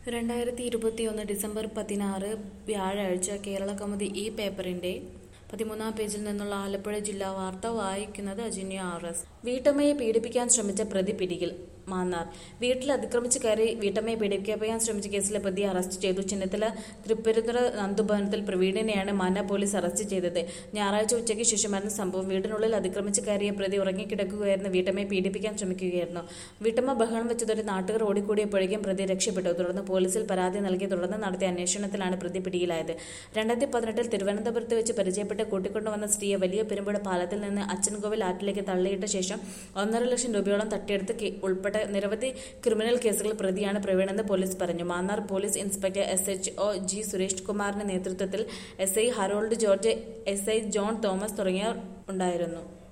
രണ്ടായിരത്തി ഇരുപത്തിയൊന്ന് ഡിസംബർ പതിനാറ് വ്യാഴാഴ്ച കേരള കൗമുദി ഈ പേപ്പറിന്റെ പതിമൂന്നാം പേജിൽ നിന്നുള്ള ആലപ്പുഴ ജില്ലാ വാർത്ത വായിക്കുന്നത് അജിന്യ ആർ എസ് വീട്ടമ്മയെ പീഡിപ്പിക്കാൻ ശ്രമിച്ച പ്രതി പിടിയിൽ മാന്നാർ വീട്ടിൽ അതിക്രമിച്ച് കയറി വീട്ടമ്മയെ പീഡിപ്പിക്കാൻ ശ്രമിച്ച കേസിലെ പ്രതിയെ അറസ്റ്റ് ചെയ്തു ചെന്നിത്തല തൃപ്പരുത്തുറ നന്ദുഭവനത്തിൽ പ്രവീണിനെയാണ് മാന്ന പോലീസ് അറസ്റ്റ് ചെയ്തത് ഞായറാഴ്ച ഉച്ചയ്ക്ക് ശേഷമായിരുന്നു സംഭവം വീടിനുള്ളിൽ അതിക്രമിച്ച് കയറിയ പ്രതി ഉറങ്ങിക്കിടക്കുകയായിരുന്നു വീട്ടമ്മയെ പീഡിപ്പിക്കാൻ ശ്രമിക്കുകയായിരുന്നു വീട്ടമ്മ ബഹളം വെച്ചതൊരു നാട്ടുകാർ ഓടിക്കൂടിയപ്പോഴേക്കും പ്രതി രക്ഷപ്പെട്ടു തുടർന്ന് പോലീസിൽ പരാതി നൽകി തുടർന്ന് നടത്തിയ അന്വേഷണത്തിലാണ് പ്രതി പിടിയിലായത് രണ്ടായിരത്തി പതിനെട്ടിൽ തിരുവനന്തപുരത്ത് വെച്ച് പരിചയപ്പെട്ട് കൂട്ടിക്കൊണ്ടുവന്ന സ്ത്രീയെ വലിയ പെരുമ്പുഴ പാലത്തിൽ നിന്ന് അച്ചൻകോവിൽ ആറ്റിലേക്ക് തള്ളിയിട്ട ശേഷം ഒന്നര ലക്ഷം രൂപയോളം തട്ടിയെടുത്ത് കേ- ഉൾപ്പെടെ നിരവധി ക്രിമിനൽ കേസുകൾ പ്രതിയാണ് പ്രവീണെന്ന് പോലീസ് പറഞ്ഞു Mannar police inspector S H O G Suresh കുമാറിന്റെ നേതൃത്വത്തിൽ S I Harold George S I John Thomas തുടങ്ങിയവർ ഉണ്ടായിരുന്നു